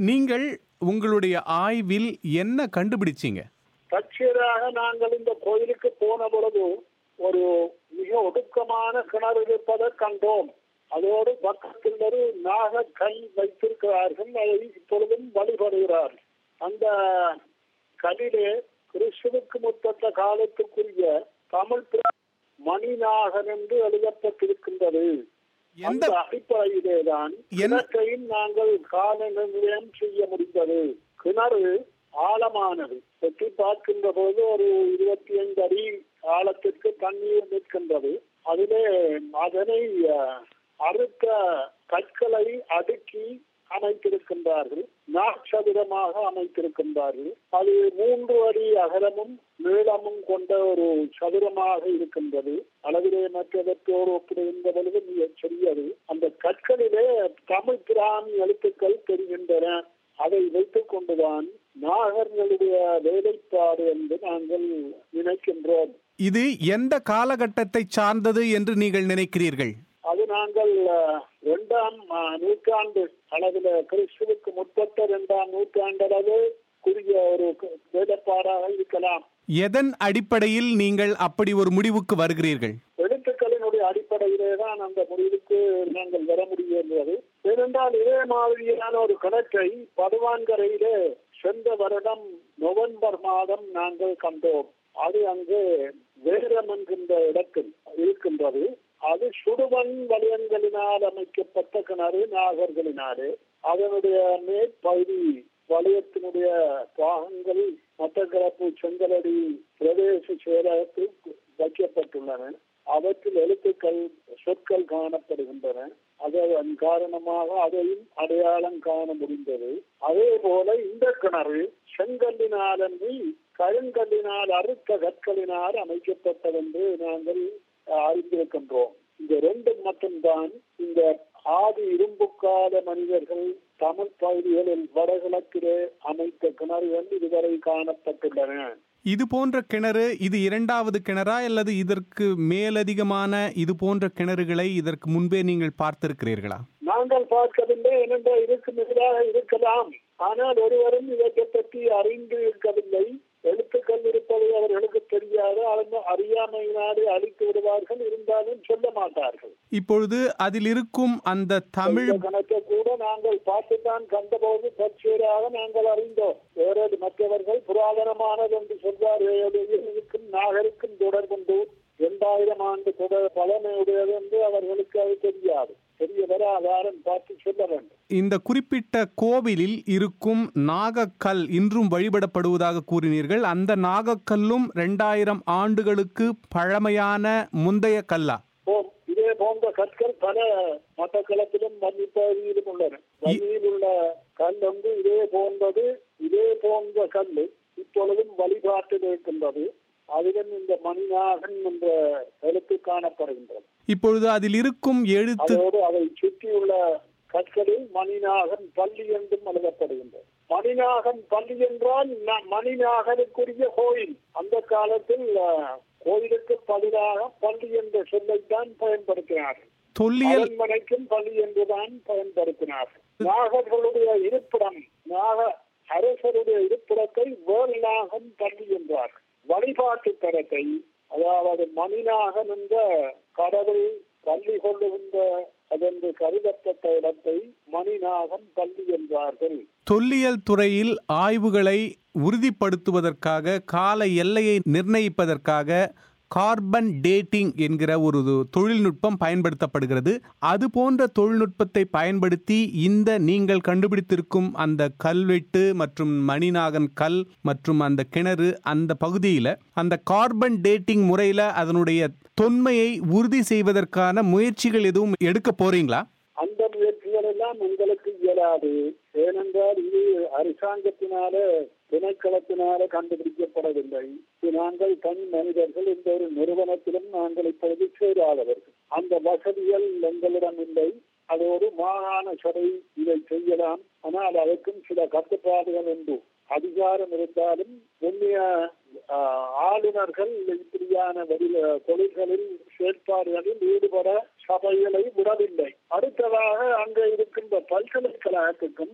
நீங்கள் உங்களுடைய ஆய்வில் என்ன கண்டுபிடிச்சீங்க தற்செயலாக நாங்கள் இந்த கோயிலுக்கு போன பொழுது ஒரு மிக ஒடுக்கமான கிணறு இருப்பதை கண்டோம் அதோடு பக்கத்தில் ஒரு நாக கை வைத்திருக்கிறார்கள் அதை இப்பொழுதும் வழிபடுகிறார்கள் அந்த கல்லிலே கிறிஸ்துவுக்கு முற்பட்ட காலத்துக்குரிய தமிழ் பிர- மணிநாகன் என்று எழுதப்பட்டிருக்கின்றது எந்த அந்த அடிப்படையிலேதான் என்ன- கிணற்றையும் நாங்கள் கால நிர்ணயம் செய்ய முடிந்தது கிணறு ஆழமானது எட்டி பார்க்கின்ற போது ஒரு இருபத்தி ஐந்து அடி ஆழத்திற்கு தண்ணீர் நிற்கின்றது அதிலே அதனை அஹ், அறுத்த கற்களை அடுக்கி அமைத்திருக்கின்றார்கள் நாற்சதுரமாக அமைத்திருக்கின்றார்கள் அது மூன்று அடி அகலமும் நீளமும் கொண்ட ஒரு சதுரமாக இருக்கின்றது அளவிலே மற்றவற்றோடு ஒப்பிடுகின்ற பொழுது மிகச் சிறியது அந்த கற்களிலே தமிழ் பிராமி எழுத்துக்கள் தெரிகின்றன அதை வைத்துக் கொண்டுதான் நாகர்களுடைய வேலைப்பாடு என்று நாங்கள் நினைக்கின்றோம் இது எந்த காலகட்டத்தை சார்ந்தது என்று நீங்கள் நினைக்கிறீர்கள் அது நாங்கள் அஹ், இரண்டாம் அஹ், நூற்றாண்டு அளவில் கிறிஸ்துவுக்கு முற்பட்ட இரண்டாம் நூற்றாண்டு அளவு கூடிய ஒரு க- வேலைப்பாடாக இருக்கலாம் எதன் அடிப்படையில் நீங்கள் அப்படி ஒரு முடிவுக்கு வருகிறீர்கள் எழுத்துக்களினுடைய அடிப்படையிலே தான் அந்த முடிவுக்கு நாங்கள் வர முடிகின்றது ஏனென்றால் இதே மாதிரியான ஒரு கணக்கை படுவான்கரையிலே சென்ற வருடம் நவம்பர் மாதம் நாங்கள் கண்டோம் அது அங்கு வேரம் என்கின்ற இடத்தில் இருக்கின்றது அது சுடுவன் வலயங்களினால் அமைக்கப்பட்ட கிணறு நாகர்களினாலே அதனுடைய மேற்பகுதி வலயத்தினுடைய பாகங்கள் மட்டக்களப்பு செங்கலடி பிரதேச செயலகத்தில் வைக்கப்பட்டுள்ளன அவற்றில் எழுத்துக்கள் சொற்கள் காணப்படுகின்றன அதன் காரணமாக அதையும் அடையாளம் காண முடிந்தது அதே போல இந்த கிணறு செங்கல்லினால் அன்றி கருங்கல்லினால் அறுத்த கற்களினால் அமைக்கப்பட்டதென்று நாங்கள் அறிந்திருக்கின்றோம் இந்த ரெண்டு மட்டும்தான் இந்த ஆதி இரும்புக்கால மனிதர்கள் தமிழ் பகுதிகளில் வடகிழக்கிலே அமைத்த கிணறுகள் இதுவரை காணப்பட்டுள்ளன இது போன்ற கிணறு இது இரண்டாவது கிணறா அல்லது இதற்கு மேலதிகமான இது போன்ற கிணறுகளை இதற்கு முன்பே நீங்கள் பார்த்திருக்கிறீர்களா நாங்கள் பார்க்கவில்லை ஏனென்றால் இதுக்கு எதிராக இருக்கலாம் ஆனால் ஒருவரும் இவற்றை பற்றி அறிந்து இருக்கவில்லை எழுத்துக்கள் இருப்பது அவர்களுக்கு தெரியாது அவங்க அறியாமையினாலே அழித்து விடுவார்கள் இருந்தாலும் சொல்ல மாட்டார்கள் இப்பொழுது அதில் இருக்கும் அந்த தமிழ் இந்த கணக்கை கூட நாங்கள் பார்த்துத்தான் கண்டபோது தற்செயலாக நாங்கள் அறிந்தோம் வேறு மற்றவர்கள் புராதனமானது என்று சொல்வார்கள் இதுக்கும் நாகருக்கும் தொடர்புண்டு இரண்டாயிரம் ஆண்டு தொடர் பழமையுடையது என்று அவர்களுக்கு அது தெரியாது தெரியவர ஆதாரம் பார்த்து சொல்ல வேண்டும் இந்த குறிப்பிட்ட கோவிலில் இருக்கும் நாகக்கல் இன்றும் வழிபடப்படுவதாக கூறினீர்கள் அந்த நாகக்கல்லும் ரெண்டாயிரம் ஆண்டுகளுக்கு பழமையான முந்தைய கல்லா ஓ இதே போன்ற கற்கள் பல மட்டக்களத்திலும் மன்னிப்பகுதியிலும் உள்ளன வன்னியில் உள்ள கல் வந்து இதே போன்றது இதே போன்ற கல் இப்பொழுதும் வழிபாட்டில் இருக்கின்றது அதிலும் இந்த மணிநாகன் என்ற எழுத்து காணப்படுகின்றது இப்பொழுது அதில் இருக்கும் எழுத்து அதோடு அதை சுற்றியுள்ள கற்களில் மணிநாகன் பள்ளி என்றும் எழுதப்படுகின்றது மணிநாகன் பள்ளி என்றால் ந- மணிநாகனுக்குரிய கோயில் அந்த காலத்தில் அஹ், கோயிலுக்கு பதிலாக பள்ளி என்ற சொல்லைத்தான் பயன்படுத்தினார்கள் தொல்லியல் அரண்மனைக்கும் பள்ளி என்றுதான் பயன்படுத்தினார்கள் நாகர்களுடைய இருப்பிடம் நாக அரசருடைய இருப்பிடத்தை வேல்நாகன் பள்ளி என்றார் வழிபாட்டு தரத்தை அதாவது மணிநாகன் என்ற கடவுள் பள்ளி கொள்ளுகின்ற அதென்று கருதப்பட்ட இடத்தை மணிநாகன் பள்ளி என்றார்கள் தொல்லியல் துறையில் ஆய்வுகளை உறுதிப்படுத்துவதற்காக கால எல்லையை நிர்ணயிப்பதற்காக கார்பன் டேட்டிங் என்கிற ஒரு தொழில்நுட்பம் பயன்படுத்தப்படுகிறது அது போன்ற தொழில்நுட்பத்தை பயன்படுத்தி இந்த நீங்கள் கண்டுபிடித்திருக்கும் அந்த கல்வெட்டு மற்றும் மணிநாகன் கல் மற்றும் அந்த கிணறு அந்த பகுதியில் அந்த கார்பன் டேட்டிங் முறையில் அதனுடைய தொன்மையை உறுதி செய்வதற்கான முயற்சிகள் எதுவும் எடுக்க போறீங்களா அந்த முயற்சிகள் எல்லாம் உங்களுக்கு இயலாது ஏனென்றால் இது அரசாங்கத்தினால திணைக்களத்தினால கண்டுபிடிக்கப்படவில்லை இது நாங்கள் தனி மனிதர்கள் இந்த ஒரு நிறுவனத்திலும் நாங்கள் இப்பொழுது சேராதவர்கள் அந்த வசதிகள் எங்களிடம் இல்லை அதோடு மாகாண சபை இதை செய்யலாம் ஆனால் அதற்கும் சில கட்டுப்பாடுகள் உண்டு அதிகாரம் இருந்தாலும் உண்மைய ஆஹ், ஆளுநர்கள் இப்படியான வெளி- தொழில்களில் செயற்பாடுகளில் ஈடுபட சபைகளை விடவில்லை அடுத்ததாக அங்கே இருக்கின்ற பல்கலைக்கழகத்துக்கும்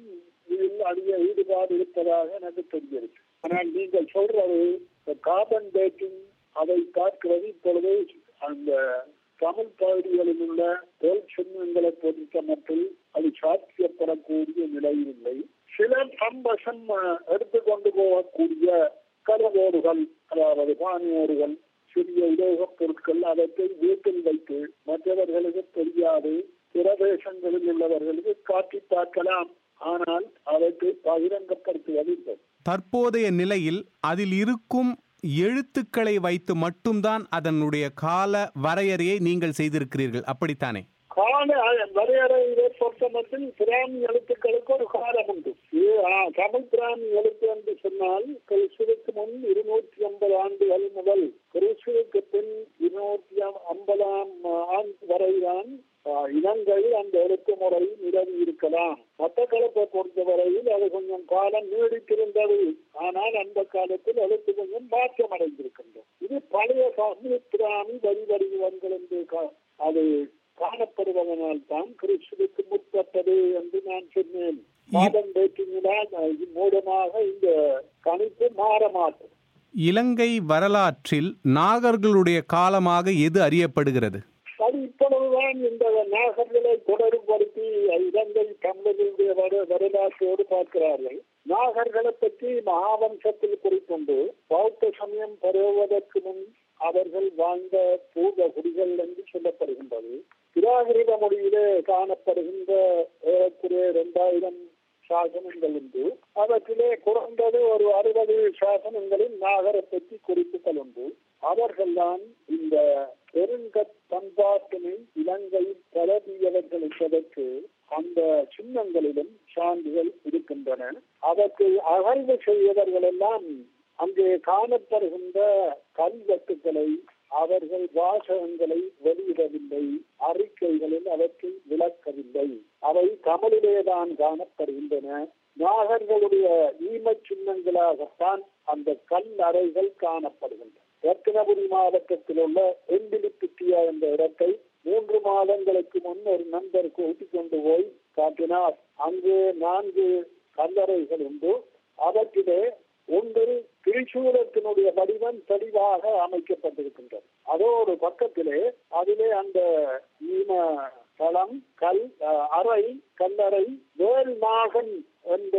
இதில் அதிக ஈடுபாடு இருப்பதாக எனக்கு தெரிகிறது ஆனால் நீங்கள் சொல்றது கார்பன் டேட்டிங் அதை பார்க்கிறது இப்பொழுது அந்த தமிழ் பகுதிகளில் உள்ள தொல் சின்னங்களை பொறுத்த மட்டும் அது சாத்தியப்படக்கூடிய நிலையில் இல்லை சிலர் சம்பசம் எடுத்துக்கொண்டு போகக்கூடிய கரவோடுகள் அதாவது பானியோடுகள் சிறிய உலோகப் பொருட்கள் அவற்றை வீட்டில் வைத்து மற்றவர்களுக்கு தெரியாது பிரதேசங்களில் உள்ளவர்களுக்கு காட்டி பார்க்கலாம் ஆனால் அவற்றை பகிரங்கப்படுத்துவதில்லை தற்போதைய நிலையில் அதில் இருக்கும் எழுத்துக்களை வைத்து மட்டும்தான் அதனுடைய கால வரையறையை நீங்கள் செய்திருக்கிறீர்கள் அப்படித்தானே கால வரையறையை பொறுத்தமட்டில் பிராமி எழுத்துக்களுக்கு ஒரு காலம் உண்டு இது, ஆ, தமிழ் பிராமி எழுத்து என்று சொன்னால் கிறிஸ்துவுக்கு முன் இருநூற்றி ஐம்பது ஆண்டுகள் முதல் கிறிஸ்துவுக்கு பின் இருநூற்றி ஐம்பதாம் ஆண்டு வரைதான் ஆ, இனங்களில் அந்த எழுத்து முறை நிலவி இருக்கலாம் மட்டக்களப்பை பொறுத்தவரையில் அது கொஞ்சம் காலம் நீடித்திருந்தது ஆனால் அந்த காலத்தில் எழுத்து கொஞ்சம் மாற்றம் அடைந்திருக்கின்றது இது பழைய தமிழ் பிராமி வரி வடிவங்கள் என்று கா- அது காணப்படுவதனால் தான் கிறிஸ்துவுக்கு முற்பட்டது என்று நான் சொன்னேன் மாதம் பேட்டினால் மூலமாக இந்த கணிப்பு மாற மாட்டோம் இலங்கை வரலாற்றில் நாகர்களுடைய காலமாக எது அறியப்படுகிறது அது இப்பொழுதுதான் இந்த நாகர்களை தொடர்படுத்தி இலங்கை தமிழர்களுடைய வர வரலாற்றோடு பார்க்கிறார்கள் நாகர்களை பற்றி மகாவம்சத்தில் குறிக்கொண்டு பௌத்த சமயம் பரவுவதற்கு முன் அவர்கள் வாழ்ந்த பூர்வ குடிகள் என்று சொல்லப்படுகின்றது பிராகிருத மொழியிலே காணப்படுகின்ற ஏறக்குறைய இரண்டாயிரம் சாசனங்கள் உண்டு அவற்றிலே குறைந்தது ஒரு அறுபது சாசனங்களில் நாகரை பற்றி குறிப்புகள் உண்டு அவர்கள்தான் இந்த பெருங்கற் பண்பாட்டினை இலங்கையில் பரவியவர்கள் என்பதற்கு அந்த சின்னங்களிலும் சான்றுகள் இருக்கின்றன அதற்கு அகழ்வு செய்தவர்கள் எல்லாம் அங்கே காணப்படுகின்ற கல்வெட்டுக்களை அவர்கள் வாசகங்களை வெளியிடவில்லை அறிக்கைகளில் அவற்றை விளக்கவில்லை அவை தமிழிலேதான் காணப்படுகின்றன நாகர்களுடைய ஈமச் சின்னங்களாகத்தான் அந்த கல் அறைகள் காணப்படுகின்றன ரத்தினபுரி மாவட்டத்தில் உள்ள எண்டிலிப்பிட்டியா என்ற இடத்தை மூன்று மாதங்களுக்கு முன் ஒரு நண்பர் கூட்டிக் கொண்டு போய் காட்டினார் அங்கு நான்கு கல்லறைகள் உண்டு அவற்றிலே ஒன்று திரிசூலத்தினுடைய வடிவம் தெளிவாக அமைக்கப்பட்டிருக்கின்றது அதோடு பக்கத்திலே அதிலே அந்த ஈம தளம் கல் அஹ், அறை கல்லறை வேல் நாகன் என்ற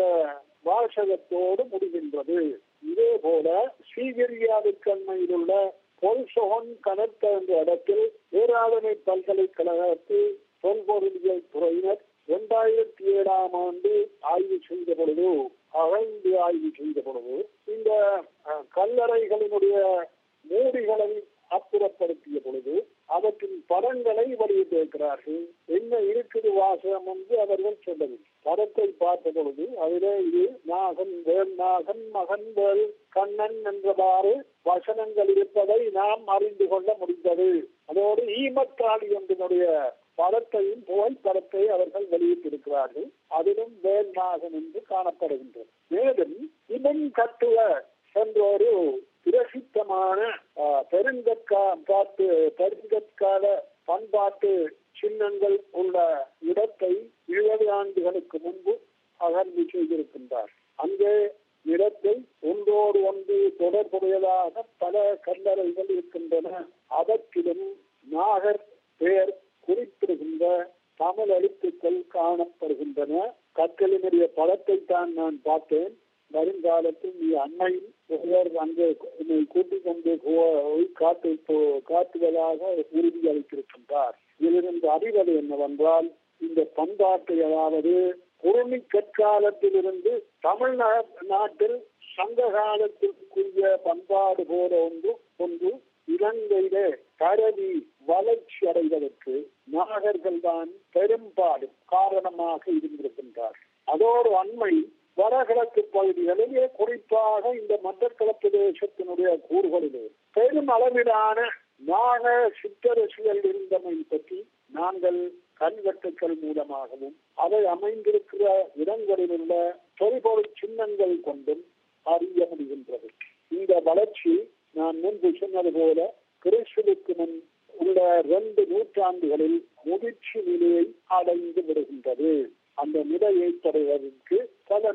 வாசகத்தோடு முடிகின்றது இதே போல ஸ்ரீகிரியாவிற்கண்மையில் உள்ள பொல்சோகன் கனத்த என்ற இடத்தில் பேராதனை பல்கலைக்கழகத்தில் தொல்பொருளியல் துறையினர் இரண்டாயிரத்தி ஏழாம் ஆண்டு ஆய்வு செய்த பொழுது அகழ்ந்து ஆய்வு செய்த பொழுது இந்த அஹ், கல்லறைகளினுடைய மூடிகளை அப்புறப்படுத்திய பொழுது அவற்றின் படங்களை வெளியிட்டிருக்கிறார்கள் என்ன இருக்குது வாசகம் என்று அவர்கள் சொல்லவில்லை படத்தை பார்த்த பொழுது அதிலே இது நாகன் வேல் நாகன் மகன் வேல் கண்ணன் என்றவாறு வசனங்கள் இருப்பதை நாம் அறிந்து கொள்ள முடிந்தது அதோடு ஈமத்தாளி என்பதனுடைய படத்தையும் புகைப்படத்தை அவர்கள் வெளியிட்டிருக்கிறார்கள் அதிலும் வேல் நாகன் என்று காணப்படுகின்றது மேலும் இவன் கட்டுவ என்ற ஒரு பிரசித்தமான ஆஹ், பெருங்கற்கா பாட்டு பெருங்கற்கால பண்பாட்டு சின்னங்கள் உள்ள இடத்தை இருபது ஆண்டுகளுக்கு முன்பு அகழ்வு செய்திருக்கின்றார் அங்கே இடத்தை ஒன்றோடு ஒன்று தொடர்புடையதாக பல கல்லறைகள் இருக்கின்றன அதற்கிலும் நாகர் பெயர் குறிப்பிடுகின்ற தமிழ் எழுத்துக்கள் காணப்படுகின்றன கற்களினுடைய படத்தை தான் நான் பார்த்தேன் வருங்காலத்தில் நீ அண்மையில் ஒருவர் அங்கே என்னை கூட்டிக் கொண்டு போய் காட்டு போ- காட்டுவதாக உறுதி அளித்திருக்கின்றார் இதிலிருந்து அறிவது என்னவென்றால் இந்த பண்பாட்டை அதாவது குறுமி கற்காலத்திலிருந்து தமிழ்நாட்டில் சங்க காலத்திற்குரிய பண்பாடு போல ஒன்று ஒன்று இலங்கையிலே பரவி வளர்ச்சி அடைவதற்கு நாகர்கள் தான் பெரும்பாடு காரணமாக இருந்திருக்கின்றார் அதோடு அண்மை வடகிழக்கு பகுதிகளிலே குறிப்பாக இந்த மட்டக்களப்பு தேசத்தினுடைய கூறுகளிலே பெரும் அளவிலான நாக சிற்றரசுகள் இருந்தமை பற்றி நாங்கள் கல்வெட்டுக்கள் மூலமாகவும் அவை அமைந்திருக்கிற இடங்களில் உள்ள தொல்பொருள் சின்னங்கள் கொண்டும் அறிய முடிகின்றது இந்த வளர்ச்சி நான் முன்பு சொன்னது போல கிறிஸ்துவுக்கு முன் உள்ள இரண்டு நூற்றாண்டுகளில் முதிர்ச்சி நிலையை அடைந்து விடுகின்றது அந்த நிலையை தருவதற்கு பல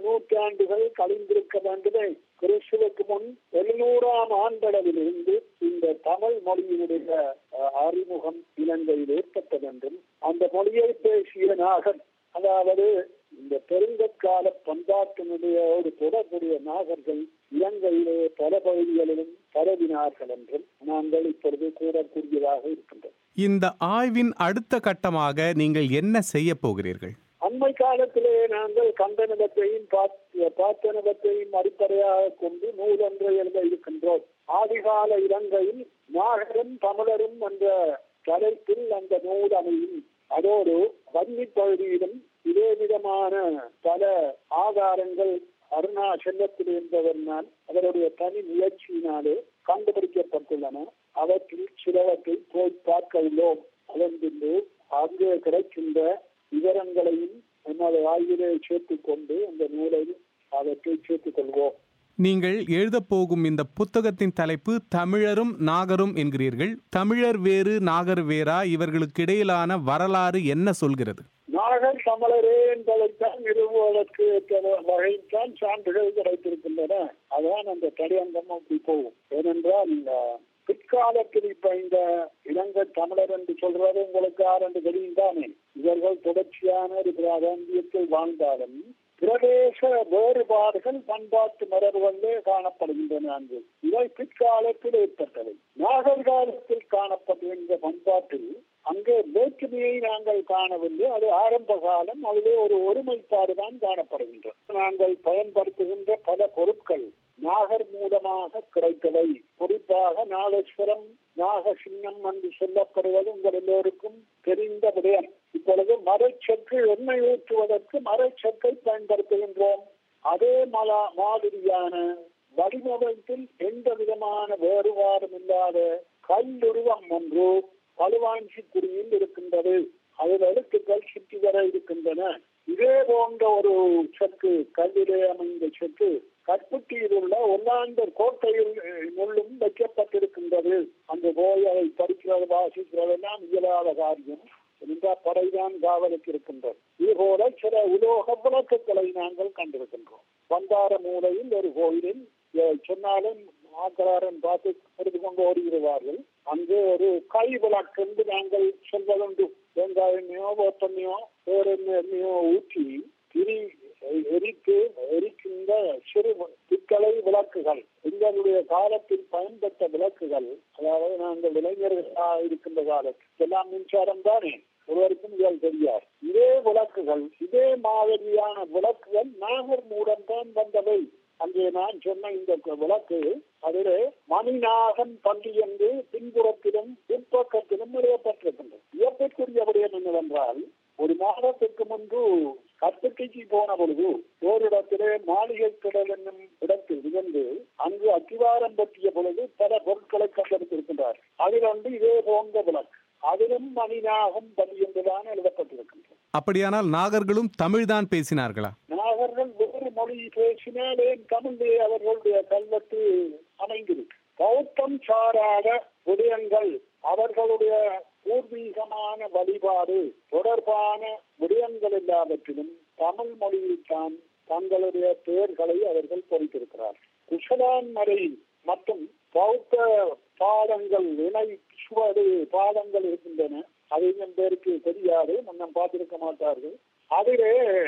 நூறாண்டுகள் கழிந்திருக்க வேண்டுமே கிறிஸ்துவுக்கு முன் எழுநூறாம் ஆண்டளவிலிருந்து இந்த தமிழ் மொழியினுடைய அஹ், அறிமுகம் இலங்கையில் ஏற்பட்டது என்றும் அந்த மொழியை பேசிய நாகர் அதாவது இந்த பெருங்கற்கால பண்பாட்டினுடைய ஒரு தொடர்புடைய நாகர்கள் இலங்கையிலே பல பகுதிகளிலும் பரவினார்கள் என்றும் நாங்கள் இப்பொழுது கூறக்கூடியதாக இருக்கின்றோம் இந்த ஆய்வின் அடுத்த கட்டமாக நீங்கள் என்ன செய்ய போகிறீர்கள் அண்மை காலத்திலே நாங்கள் கண்டனத்தையும் பார்த்தனத்தையும் அடிப்படையாக கொண்டு நூலொன்றை எழுத இருக்கின்றோம் ஆதிகால இலங்கையில் நாகரும் தமிழரும் என்ற தலைப்பில் அந்த நூல் அமையும் அதோடு வன்னி பகுதியிலும் இதே விதமான பல ஆதாரங்கள் அருணா செல்லத்தில் என்பதனால் அவருடைய தனி முயற்சியினாலே கண்டுபிடிக்கப்பட்டுள்ளன அவற்றில் சிலவற்றை போய் பார்க்க உள்ளோம் அதன் பின்பு அங்கே கிடைக்கின்ற விவரங்களையும் நமது ஆய்விலே சேர்த்துக் கொண்டு அந்த நூலை அவற்றை சேர்த்துக் கொள்வோம் நீங்கள் எழுதப் போகும் இந்த புத்தகத்தின் தலைப்பு தமிழரும் நாகரும் என்கிறீர்கள் தமிழர் வேறு நாகர் வேறா இவர்களுக்கு இடையிலான வரலாறு என்ன சொல்கிறது நாகர் தமிழரே என்பதைத்தான் நிறுவுவதற்கு வகைத்தான் சான்றுகள் கிடைத்திருக்கின்றன அதான் அந்த தடையங்கம் அப்படி போகும் ஏனென்றால் இந்த பிற்காலத்தில் இப்ப இந்த இலங்கை தமிழர் என்று சொல்றது உங்களுக்கு யார் என்று தெரியும் தானே இவர்கள் தொடர்ச்சியான ஒரு பிராந்தியத்தில் வாழ்ந்தாலும் பிரதேச வேறுபாடுகள் பண்பாட்டு மரபுகளிலே காணப்படுகின்றன அங்கு இவை பிற்காலத்தில் ஏற்பட்டவை நாகர் காலத்தில் காணப்படுகின்ற பண்பாட்டில் அங்கே வேற்றுமையை நாங்கள் காணவில்லை அது ஆரம்ப காலம் அதிலே ஒரு ஒருமைப்பாடு தான் காணப்படுகின்றது நாங்கள் பயன்படுத்துகின்ற பல பொருட்கள் நாகர் மூலமாக கிடைத்தவை குறிப்பாக நாகேஸ்வரம் நாக சின்னம் என்று சொல்லப்படுவது உங்கள் எல்லோருக்கும் தெரிந்த விடயம் இப்பொழுது மறைச்சக்கு எண்ணெய் ஊற்றுவதற்கு மறைச்சக்கை பயன்படுத்துகின்றோம் அதே மலா மாதிரியான வடிவமைப்பில் எந்த விதமான வேறுபாடும் இல்லாத கல்லுருவம் ஒன்று பழுவாஞ்சிக்குடியில் இருக்கின்றது அதில் எழுத்துக்கள் சுற்றி வர இருக்கின்றன இதே போன்ற ஒரு செக்கு கல்லிலே அமைந்த செக்கு கற்புட்டியில் உள்ள ஒல்லாந்தர் கோட்டையில் முள்ளும் வைக்கப்பட்டிருக்கின்றது அங்கு போய் அதை படிக்கிறது வாசிக்கிறதெல்லாம் இயலாத காரியம் என்றால் படைதான் காவலுக்கு இருக்கின்றது இதுபோல சில உலோக விளக்குகளை நாங்கள் கண்டிருக்கின்றோம் பந்தார மூலையில் ஒரு கோயிலில் சொன்னாலும் ஆக்கராரன் பார்த்து எடுத்து கொண்டு ஓடுகிறார்கள் அங்கே ஒரு கை விளக்கு என்று நாங்கள் சொல்வதுண்டு தேங்காய் எண்ணெயோ வேப்பெண்ணையோ வேற எண்ணெயோ ஊற்றி திரி எரித்து எரிக்கின்ற சிறு பித்தளை விளக்குகள் எங்களுடைய காலத்தில் பயன்பட்ட விளக்குகள் அதாவது நாங்கள் இளைஞர்களாக இருக்கின்ற காலத்தில் எல்லாம் மின்சாரம் தானே ஒருவருக்கும் இதில் தெரியாது இதே விளக்குகள் இதே மாதிரியான விளக்குகள் நாகர் மூலம் தான் வந்தவை அங்கே நான் சொன்ன இந்த விளக்கு அதிலே மணிநாகன் பள்ளி என்று பின்புறத்திலும் பின்பக்கத்திலும் எழுதப்பட்டிருக்கின்றது இயற்கைக்குரிய விடயம் என்னவென்றால் ஒரு மாதத்திற்கு முன்பு கத்துக்கைக்கு போன பொழுது ஓரிடத்திலே மாளிகை கடல் என்னும் இடத்தில் இருந்து அங்கு அத்திவாரம் பற்றிய பொழுது பல பொருட்களை கண்டெடுத்திருக்கின்றார் அதில் வந்து இதே போன்ற விளக்கு அதிலும் மணிநாகம் பள்ளி என்றுதான் எழுதப்பட்டிருக்கின்றது அப்படியானால் நாகர்களும் தமிழ்தான் பேசினார்களா நாகர்கள் வேறு மொழி பேசினாலே தமிழே அவர்களுடைய கல்வெட்டு அமைந்திருக்கு பௌத்தம் சாராத விடயங்கள் அவர்களுடைய பூர்வீகமான வழிபாடு தொடர்பான விடயங்கள் எல்லாவற்றிலும் தமிழ் மொழியில் தான் தங்களுடைய பெயர்களை அவர்கள் பொறித்திருக்கிறார் குஷலான் மறை மற்றும் பௌத்த பாதங்கள் இணை சுவடு பாதங்கள் இருக்கின்றன அது இன்னும் பேருக்கு தெரியாது முன்னம் பார்த்திருக்க மாட்டார்கள் அதிலே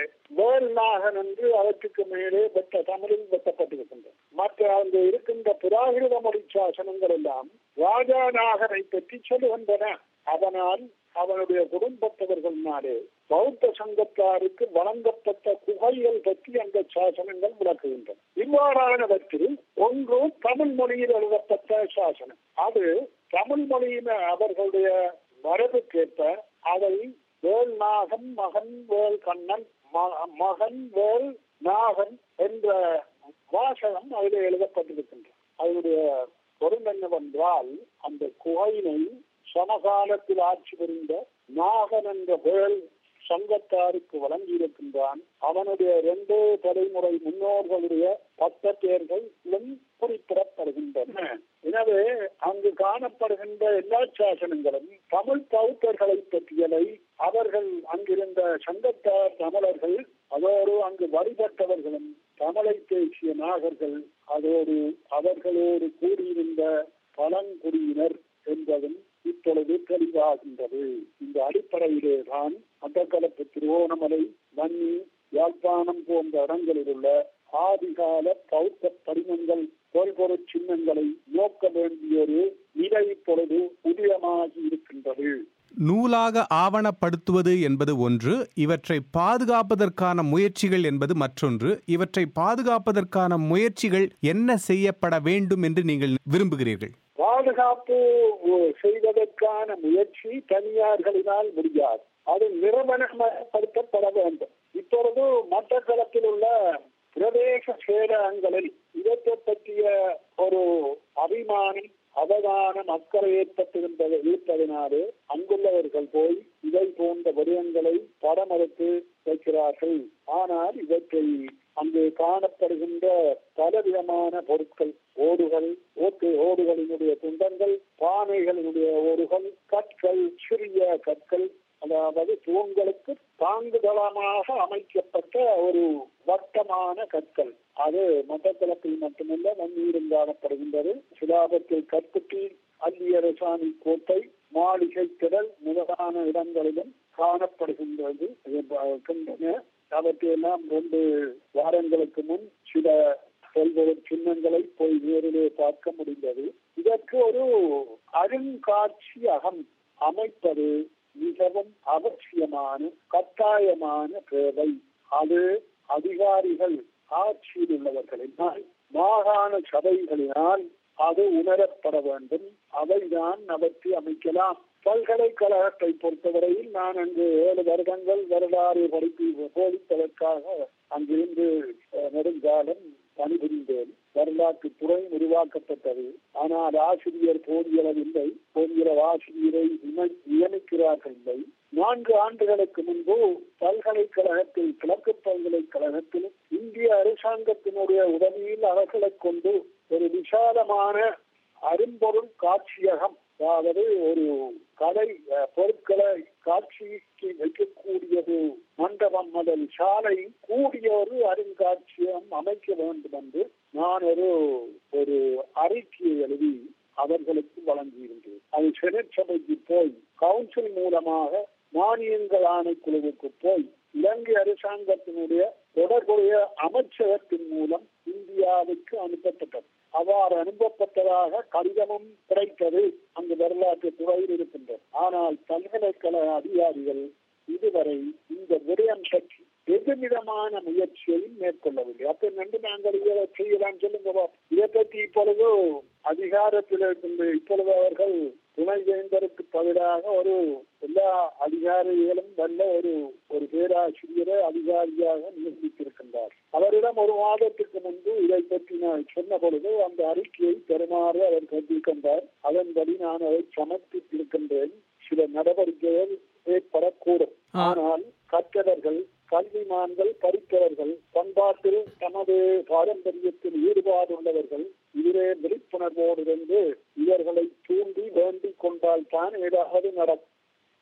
வேறுநாகன் என்று அவற்றுக்கு மேலே வெட்ட தமிழில் வெட்டப்பட்டிருக்கின்றன மற்ற அங்கு இருக்கின்ற புராகிருத மொழி சாசனங்கள் எல்லாம் ராஜாநாகனை பற்றி சொல்லுகின்றன அதனால் அவனுடைய குடும்பத்தவர்களினாலே பௌத்த சங்கத்தாருக்கு வழங்கப்பட்ட குகைகள் பற்றி அந்த சாசனங்கள் விளக்குகின்றன இவ்வாறானவற்றில் ஒன்று தமிழ் மொழியில் எழுதப்பட்ட சாசனம் அது தமிழ் மொழியின் அவர்களுடைய மரபுக்கேற்ப அதை வேல் நாகன் மகன் வேல் கண்ணன் மகன் வேல் நாகன் என்ற வாசகம் அதில் எழுதப்பட்டிருக்கின்றது அதனுடைய பொருள் என்னவென்றால் அந்த குகையினை சமகாலத்தில் ஆட்சி புரிந்த நாகன் என்ற வேல் சங்கத்தாருக்கு வழங்கியிருக்கின்றான் அவனுடைய இரண்டு தலைமுறை முன்னோர்களுடைய பத்த பெயர்களும் குறிப்பிடப்படுகின்றன எனவே அங்கு காணப்படுகின்ற எல்லா சாசனங்களும் தமிழ் பௌத்தர்களை பற்றியலை அவர்கள் அங்கிருந்த சங்கத்தார் தமிழர்கள் அதோடு அங்கு வழிபட்டவர்களும் தமிழை பேசிய நாகர்கள் அதோடு அவர்களோடு கூடியிருந்த பழங்குடியினர் என்பதும் இப்பொழுது தெளிவாகின்றது இந்த அடிப்படையிலே தான் மட்டக்களப்பு திருவோணமலை வன்னி யாழ்ப்பாணம் போன்ற இடங்களில் உள்ள ஆதிகால பௌத்த படிமங்கள் தொல்பொருட் சின்னங்களை நோக்க வேண்டிய ஒரு நிலை இப்பொழுது உதயமாகி இருக்கின்றது நூலாக ஆவணப்படுத்துவது என்பது ஒன்று இவற்றை பாதுகாப்பதற்கான முயற்சிகள் என்பது மற்றொன்று இவற்றை பாதுகாப்பதற்கான முயற்சிகள் என்ன செய்யப்பட வேண்டும் என்று நீங்கள் விரும்புகிறீர்கள் பாதுகாப்பு செய்வதற்கான முயற்சி தனியார்களினால் முடியாது அது நிறுவனமயப்படுத்தப்பட வேண்டும் இப்பொழுது மட்டக்களத்தில் உள்ள பிரதேச சேரங்களில் இவற்றை பற்றிய ஒரு அபிமானம் அவதானம் அக்கறை ஏற்பட்டிருந்தது இருப்பதனாலே அங்குள்ளவர்கள் போய் இதை போன்ற விடயங்களை படமெடுத்து வைக்கிறார்கள் ஆனால் இவற்றை அங்கு காணப்படுகின்ற பலவிதமான பொருட்கள் ஓடுகள் ஓட்டு ஓடுகளினுடைய துண்டங்கள் பானைகளினுடைய ஓடுகள் கற்கள் சிறிய கற்கள் அதாவது தூண்களுக்கு தாங்குதளமாக அமைக்கப்பட்ட ஒரு வட்டமான கற்கள் அது மட்டக்களப்பில் மட்டுமல்ல நன்னீரும் காணப்படுகின்றது சிலாபத்தில் கற்பட்டி அல்லியரசாமி கோட்டை மாளிகை திடல் முதலான இடங்களிலும் காணப்படுகின்றது அவற்றையெல்லாம் ரெண்டு வாரங்களுக்கு முன் சில செல்வதற் சின்னங்களை போய் நேரிலே பார்க்க முடிந்தது இதற்கு ஒரு அருங்காட்சியகம் அமைப்பது மிகவும் அவசியமான கட்டாயமான தேவை அது அதிகாரிகள் ஆட்சியில் உள்ளவர்களினால் மாகாண சபைகளினால் அது உணரப்பட வேண்டும் அவைதான் அவற்றை அமைக்கலாம் பல்கலைக்கழகத்தை பொறுத்தவரையில் நான் அங்கு ஏழு வருடங்கள் வரலாறு படிப்பு போதிப்பதற்காக அங்கிருந்து நெடுங்காலம் பணிபுரிந்தேன் வரலாற்று துறை உருவாக்கப்பட்டது ஆனால் ஆசிரியர் போதியளவு இல்லை போதிய ஆசிரியரை நியமிக்கிறார்கள் இல்லை நான்கு ஆண்டுகளுக்கு முன்பு பல்கலைக்கழகத்தில் கிழக்கு பல்கலைக்கழகத்தில் இந்திய அரசாங்கத்தினுடைய உதவியில் அவர்களை கொண்டு ஒரு விசாலமான அரும்பொருள் காட்சியகம் அதாவது ஒரு கலை பொருட்களை காட்சிக்கு வைக்கக்கூடியது மண்டபம் முதல் சாலை கூடிய ஒரு அருங்காட்சியகம் அமைக்க வேண்டும் என்று நான் ஒரு ஒரு அறிக்கையை எழுதி அவர்களுக்கு வழங்கியிருந்தேன் அது செனட் சபைக்கு போய் கவுன்சில் மூலமாக மானியங்கள் ஆணைக்குழுவுக்கு போய் இலங்கை அரசாங்கத்தினுடைய தொடர்புடைய அமைச்சகத்தின் மூலம் இந்தியாவுக்கு அனுப்பப்பட்டது அவ்வாறு அனுப்பப்பட்டதாக கடிதமும் கிடைத்தது அங்கு வரலாற்று துறையில் இருக்கின்றது ஆனால் பல்கலைக்கழக அதிகாரிகள் இதுவரை இந்த விடயம் பற்றி எதுவிதமான முயற்சியையும் மேற்கொள்ளவில்லை அப்ப நன்று நாங்கள் இதை செய்யலாம் சொல்லுங்க இதை பற்றி இப்பொழுது அதிகாரத்தில் இருக்கின்ற இப்பொழுது அவர்கள் துணைவேந்தருக்கு பதிலாக ஒரு எல்லா அதிகாரிகளும் நல்ல ஒரு ஒரு பேராசிரியரை அதிகாரியாக நியமித்திருக்கின்றார் அவரிடம் ஒரு மாதத்துக்கு முன்பு இதை பற்றி நான் சொன்ன பொழுது அந்த அறிக்கையை பெறுமாறு அவர் கண்டிருக்கின்றார் அதன்படி நான் அதை சமர்ப்பித்திருக்கின்றேன் சில நடவடிக்கைகள் ஏற்படக்கூடும் ஆனால் கற்றவர்கள் கல்விமான்கள் படித்தவர்கள் பண்பாட்டில் தமது பாரம்பரியத்தில் ஈடுபாடு உள்ளவர்கள் இதிலே விழிப்புணர்வோடு இருந்து